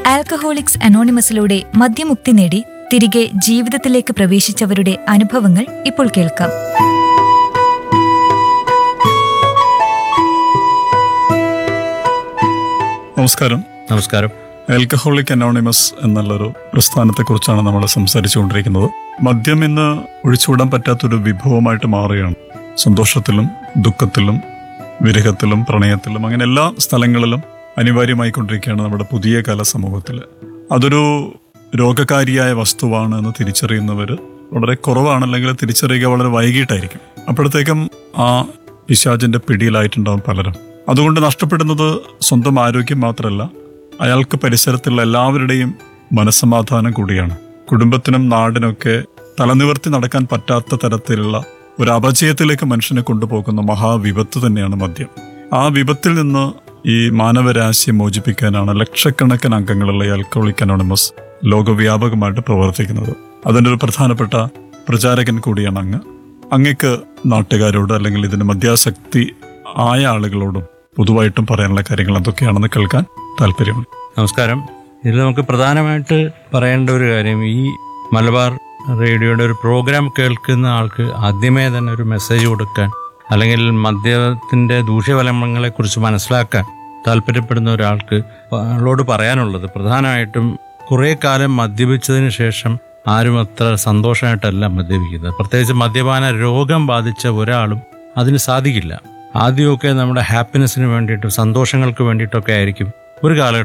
alcoholics അനോണിമസിലൂടെ മദ്യമുക്തി നേടി തിരികെ ജീവിതത്തിലേക്ക് പ്രവേശിച്ചവരുടെ അനുഭവങ്ങൾ ഇപ്പോൾ കേൾക്കാം നമസ്കാരം നമസ്കാരം ആൽക്കഹോളിക് അനോണിമസ് എന്നുള്ളൊരു പ്രസ്ഥാനത്തെക്കുറിച്ചാണ് നമ്മൾ സംസാരിച്ചുകൊണ്ടിരിക്കുന്നത് മദ്യം ഇന്ന് ഒഴിച്ചുവിടാൻ പറ്റാത്തൊരു വിഭവമായിട്ട് മാറുകയാണ് സന്തോഷത്തിലും ദുഃഖത്തിലും വിരഹത്തിലും പ്രണയത്തിലും അങ്ങനെ എല്ലാ സ്ഥലങ്ങളിലും അനിവാര്യമായിക്കൊണ്ടിരിക്കുകയാണ് നമ്മുടെ പുതിയ കാല സമൂഹത്തിൽ അതൊരു രോഗകാരിയായ വസ്തുവാണ് എന്ന് തിരിച്ചറിയുന്നവർ വളരെ കുറവാണ് അല്ലെങ്കിൽ തിരിച്ചറിയുക വളരെ വൈകിട്ടായിരിക്കും അപ്പോഴത്തേക്കും ആ പിശാചിന്റെ പിടിയിലായിട്ടുണ്ടാവും പലരും അതുകൊണ്ട് നഷ്ടപ്പെടുന്നത് സ്വന്തം ആരോഗ്യം മാത്രമല്ല അയാൾക്ക് പരിസരത്തുള്ള എല്ലാവരുടെയും മനസ്സമാധാനം കൂടിയാണ് കുടുംബത്തിനും നാടിനൊക്കെ തലനിവർത്തി നടക്കാൻ പറ്റാത്ത തരത്തിലുള്ള ഒരു അപജയത്തിലേക്ക് മനുഷ്യനെ കൊണ്ടുപോകുന്ന മഹാവിപത്ത് തന്നെയാണ് മദ്യം ആ വിപത്തിൽ നിന്ന് ഈ മാനവരാശിയെ മോചിപ്പിക്കാനാണ് ലക്ഷക്കണക്കിന് അംഗങ്ങളുള്ള ഈ ആൽക്കോളിക് അനോണിമസ് ലോകവ്യാപകമായിട്ട് പ്രവർത്തിക്കുന്നത് അതിൻ്റെ ഒരു പ്രധാനപ്പെട്ട പ്രചാരകൻ കൂടിയാണ് അങ്ങ് അങ്ങക്ക് നാട്ടുകാരോട് അല്ലെങ്കിൽ ഇതിന് മദ്യാസക്തി ആയ ആളുകളോടും പൊതുവായിട്ടും പറയാനുള്ള കാര്യങ്ങൾ എന്തൊക്കെയാണെന്ന് കേൾക്കാൻ താല്പര്യമുണ്ട് നമസ്കാരം ഇതിൽ നമുക്ക് പ്രധാനമായിട്ട് പറയേണ്ട ഒരു കാര്യം ഈ മലബാർ റേഡിയോയുടെ ഒരു പ്രോഗ്രാം കേൾക്കുന്ന ആൾക്ക് ആദ്യമേ തന്നെ ഒരു മെസ്സേജ് കൊടുക്കാൻ അല്ലെങ്കിൽ മദ്യത്തിൻ്റെ ദൂഷ്യഫലങ്ങളെക്കുറിച്ച് മനസ്സിലാക്കാൻ താല്പര്യപ്പെടുന്ന ഒരാൾക്ക് ആളോട് പറയാനുള്ളത് പ്രധാനമായിട്ടും കുറേ കാലം മദ്യപിച്ചതിന് ശേഷം ആരും അത്ര സന്തോഷമായിട്ടല്ല മദ്യപിക്കുന്നത് പ്രത്യേകിച്ച് മദ്യപാന രോഗം ബാധിച്ച ഒരാളും അതിന് സാധിക്കില്ല ആദ്യമൊക്കെ നമ്മുടെ ഹാപ്പിനെസ്സിന് വേണ്ടിയിട്ടും സന്തോഷങ്ങൾക്ക് വേണ്ടിയിട്ടൊക്കെ ആയിരിക്കും ഒരു കാലഘട്ടം